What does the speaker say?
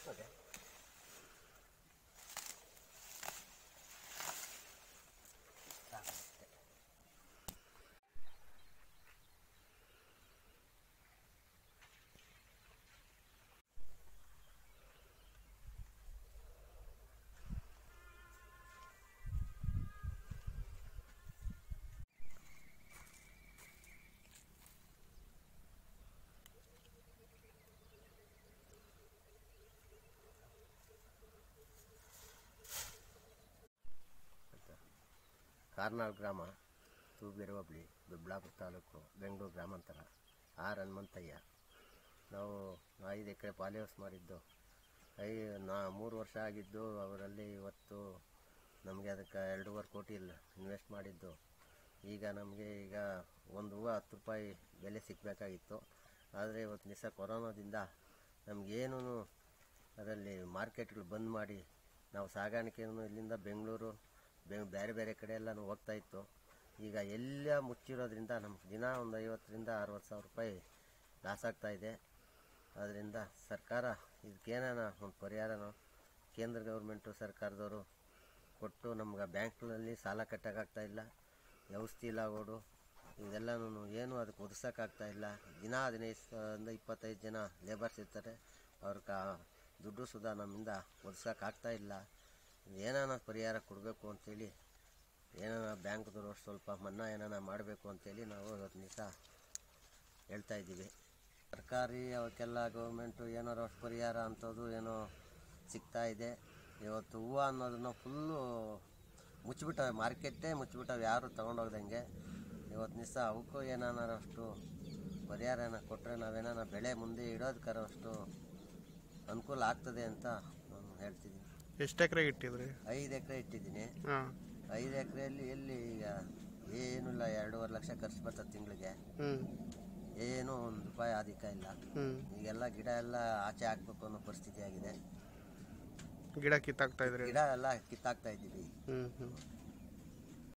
ಆಗ್ತದೆ ಸಾಕಾಗುತ್ತೆ ಕಾರ್ನಾಳ್ ಗ್ರಾಮ ತೂಬೇರು ಹೋಬಳಿ ಬಿಬ್ಲಾಪುರ ತಾಲೂಕು ಬೆಂಗಳೂರು ಗ್ರಾಮಾಂತರ ಆರ್ ಹನುಮಂತಯ್ಯ ನಾವು ಐದು ಎಕರೆ ಪಾಲಿ ಹೌಸ್ ಮಾಡಿದ್ದು ಐ ನಾ ಮೂರು ವರ್ಷ ಆಗಿದ್ದು ಅವರಲ್ಲಿ ಇವತ್ತು ನಮಗೆ ಅದಕ್ಕೆ ಎರಡೂವರೆ ಕೋಟಿ ಇಲ್ಲ ಇನ್ವೆಸ್ಟ್ ಮಾಡಿದ್ದು ಈಗ ನಮಗೆ ಈಗ ಒಂದು ಹೂವು ಹತ್ತು ರೂಪಾಯಿ ಬೆಲೆ ಸಿಗಬೇಕಾಗಿತ್ತು ಆದರೆ ಇವತ್ತು ದಿವಸ ಕೊರೋನಾದಿಂದ ನಮಗೇನೂ ಅದರಲ್ಲಿ ಮಾರ್ಕೆಟ್ಗಳು ಬಂದ್ ಮಾಡಿ ನಾವು ಸಾಗಾಣಿಕೆಯನ್ನು ಇಲ್ಲಿಂದ ಬೆಂಗಳೂರು ಬೆ ಬೇರೆ ಬೇರೆ ಕಡೆ ಎಲ್ಲನೂ ಹೋಗ್ತಾ ಇತ್ತು ಈಗ ಎಲ್ಲ ಮುಚ್ಚಿರೋದ್ರಿಂದ ನಮ್ಗೆ ದಿನ ಒಂದು ಐವತ್ತರಿಂದ ಅರವತ್ತು ಸಾವಿರ ರೂಪಾಯಿ ಲಾಸ್ ಆಗ್ತಾ ಇದೆ ಅದರಿಂದ ಸರ್ಕಾರ ಇದಕ್ಕೇನಾನ ಒಂದು ಪರಿಹಾರನೋ ಕೇಂದ್ರ ಗೌರ್ಮೆಂಟು ಸರ್ಕಾರದವರು ಕೊಟ್ಟು ನಮ್ಗೆ ಬ್ಯಾಂಕ್ನಲ್ಲಿ ಸಾಲ ಕಟ್ಟೋಕ್ಕಾಗ್ತಾ ಇಲ್ಲ ಔಷಧಿ ಲಾಗೋಡು ಇದೆಲ್ಲನೂ ಏನು ಅದಕ್ಕೆ ಒದಗಿಸೋಕ್ಕಾಗ್ತಾ ಇಲ್ಲ ದಿನ ಹದಿನೈದು ಸಾವಿರದಿಂದ ಇಪ್ಪತ್ತೈದು ಜನ ಲೇಬರ್ಸ್ ಇರ್ತಾರೆ ಅವ್ರ ಕಾ ದುಡ್ಡು ಸುಧಾ ನಮ್ಮಿಂದ ಒದಗಿಸೋಕ್ಕಾಗ್ತಾ ಇಲ್ಲ ಏನಾನ ಪರಿಹಾರ ಕೊಡಬೇಕು ಅಂತೇಳಿ ಏನಾನ ಬ್ಯಾಂಕ್ದವರು ಸ್ವಲ್ಪ ಮನ್ನಾ ಏನಾನ ಮಾಡಬೇಕು ಅಂತೇಳಿ ನಾವು ಇವತ್ತು ದಿವಸ ಹೇಳ್ತಾ ಇದ್ದೀವಿ ಸರ್ಕಾರಿ ಅವಕ್ಕೆಲ್ಲ ಗೌರ್ಮೆಂಟು ಏನಾರು ಅಷ್ಟು ಪರಿಹಾರ ಅಂಥದ್ದು ಏನೋ ಸಿಗ್ತಾ ಇದೆ ಇವತ್ತು ಹೂವು ಅನ್ನೋದನ್ನು ಫುಲ್ಲು ಮುಚ್ಚಿಬಿಟ್ಟವೆ ಮಾರ್ಕೆಟೇ ಮುಚ್ಚಿಬಿಟ್ಟವೆ ಯಾರು ತೊಗೊಂಡೋಗ್ದಂಗೆ ಇವತ್ತು ದಿವಸ ಅವಕ್ಕೂ ಏನಾರು ಅಷ್ಟು ಪರಿಹಾರ ಏನೋ ಕೊಟ್ಟರೆ ನಾವೇನಾನ ಬೆಳೆ ಮುಂದೆ ಇಡೋದಕ್ಕಾರ ಅಷ್ಟು ಅನುಕೂಲ ಆಗ್ತದೆ ಅಂತ ನಾನು ಹೇಳ್ತಿದ್ದೀನಿ ಎಷ್ಟು ಎಕರೆಗೆ ಇಟ್ಟಿದ್ರಿ ಐದು ಎಕರೆ ಇಟ್ಟಿದ್ದೀನಿ ಹಾಂ ಐದು ಎಕರೆಯಲ್ಲಿ ಎಲ್ಲಿ ಈಗ ಏನೂ ಇಲ್ಲ ಎರಡೂವರೆ ಲಕ್ಷ ಖರ್ಚು ಬರ್ತದೆ ತಿಂಗಳಿಗೆ ಹ್ಞೂ ಏನೂ ಒಂದು ರೂಪಾಯಿ ಆದಿಕ ಇಲ್ಲ ಹ್ಞೂ ಈಗೆಲ್ಲ ಗಿಡ ಎಲ್ಲ ಆಚೆ ಹಾಕ್ಬೇಕು ಅನ್ನೋ ಪರಿಸ್ಥಿತಿ ಆಗಿದೆ ಗಿಡ ಕಿತ್ತಾಕ್ತಾ ಇದ್ರಿ ಗಿಡ ಎಲ್ಲ ಕಿತ್ತಾಕ್ತಾ ಇದ್ದೀವಿ ಹ್ಞೂ ಹ್ಞೂ